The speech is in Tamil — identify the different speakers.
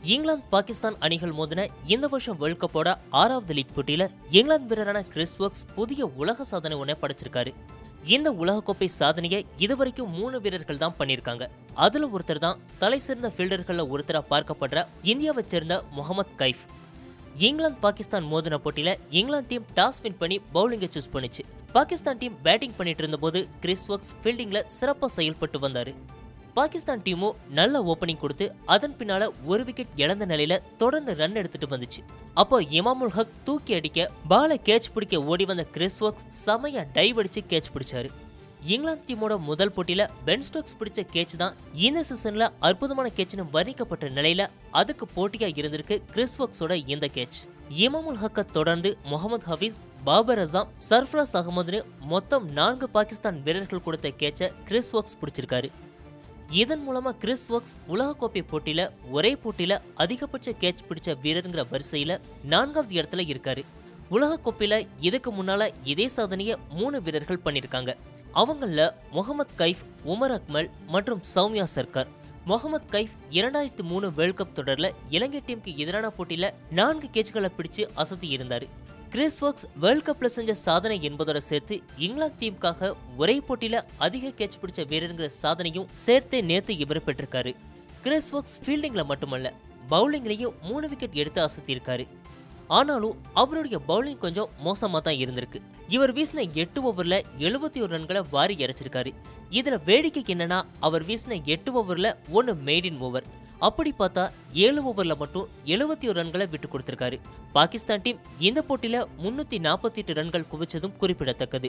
Speaker 1: இங்கிலாந்து பாகிஸ்தான் அணிகள் மோதின இந்த வருஷம் வேர்ல்ட் கப்போட ஆறாவது லீக் போட்டியில இங்கிலாந்து வீரரான கிறிஸ் ஒர்க்ஸ் புதிய உலக சாதனை ஒன்றை படைச்சிருக்காரு இந்த உலகக்கோப்பை சாதனையை இதுவரைக்கும் மூணு வீரர்கள் தான் பண்ணியிருக்காங்க அதுல ஒருத்தர் தான் தலை சிறந்த ஃபீல்டர்கள்ல ஒருத்தரா பார்க்கப்படுற இந்தியாவை சேர்ந்த முகமது கைஃப் இங்கிலாந்து பாகிஸ்தான் மோதின போட்டியில இங்கிலாந்து டீம் டாஸ் வின் பண்ணி பவுலிங்கை சூஸ் பண்ணுச்சு பாகிஸ்தான் டீம் பேட்டிங் பண்ணிட்டு இருந்தபோது கிறிஸ் ஒர்க்ஸ் ஃபீல்டிங்ல சிறப்பா செயல்பட்டு வந்தாரு பாகிஸ்தான் டீமும் நல்ல ஓப்பனிங் கொடுத்து அதன் பின்னால ஒரு விக்கெட் இழந்த நிலையில தொடர்ந்து ரன் எடுத்துட்டு வந்துச்சு அப்போ இமாமுல் ஹக் தூக்கி அடிக்க பாலை கேட்ச் பிடிக்க ஓடி வந்த கிறிஸ் ஒர்க்ஸ் செமையா டைவ் அடிச்சு கேட்ச் பிடிச்சாரு இங்கிலாந்து டீமோட முதல் போட்டியில பென் ஸ்டோக்ஸ் பிடிச்ச கேட்ச் தான் இந்த சீசன்ல அற்புதமான கேட்ச்னு வர்ணிக்கப்பட்ட நிலையில அதுக்கு போட்டியா இருந்திருக்கு கிறிஸ் ஒர்க்ஸோட இந்த கேட்ச் இமாமுல் ஹக்கை தொடர்ந்து முகமது ஹபீஸ் பாபர் அசாம் சர்ஃப்ராஸ் அகமதுன்னு மொத்தம் நான்கு பாகிஸ்தான் வீரர்கள் கொடுத்த கேட்சை கிறிஸ் ஒர்க்ஸ் பிடிச்சிருக்காரு இதன் மூலமா கிறிஸ் ஒர்க்ஸ் உலகக்கோப்பை போட்டியில ஒரே போட்டியில அதிகபட்ச கேட்ச் பிடிச்ச வீரருங்கிற வரிசையில நான்காவது இடத்துல இருக்காரு உலகக்கோப்பையில இதுக்கு முன்னால இதே சாதனையை மூணு வீரர்கள் பண்ணிருக்காங்க அவங்கள முகமது கைஃப் உமர் அக்மல் மற்றும் சௌமியா சர்க்கார் முகமது கைஃப் இரண்டாயிரத்தி மூணு வேர்ல்ட் கப் தொடர்ல இலங்கை டீமுக்கு எதிரான போட்டியில நான்கு கேட்ச்களை பிடிச்சு அசத்தி இருந்தாரு கிறிஸ் ஒர்க்ஸ் வேர்ல்ட் கப்ல செஞ்ச சாதனை என்பதோட சேர்த்து இங்கிலாந்து டீமுக்காக ஒரே போட்டியில அதிக கேட்ச் பிடிச்ச வீரருங்கிற சாதனையும் சேர்த்தே நேத்து இவர் பெற்றிருக்காரு கிறிஸ் ஒர்க்ஸ் ஃபீல்டிங்ல மட்டுமல்ல பவுலிங்லயும் மூணு விக்கெட் எடுத்து அசத்தியிருக்காரு ஆனாலும் அவருடைய பவுலிங் கொஞ்சம் மோசமா தான் இருந்திருக்கு இவர் வீசின எட்டு ஓவர்ல எழுபத்தி ஒரு ரன்களை வாரி இறைச்சிருக்காரு இதுல வேடிக்கை என்னன்னா அவர் வீசின எட்டு ஓவர்ல ஒன்னு மேடின் ஓவர் அப்படி பார்த்தா ஏழு ஓவர்ல மட்டும் எழுபத்தி ஒரு ரன்களை விட்டு கொடுத்திருக்காரு பாகிஸ்தான் டீம் இந்த போட்டியில முன்னூத்தி நாற்பத்தி எட்டு ரன்கள் குவிச்சதும் குறிப்பிடத்தக்கது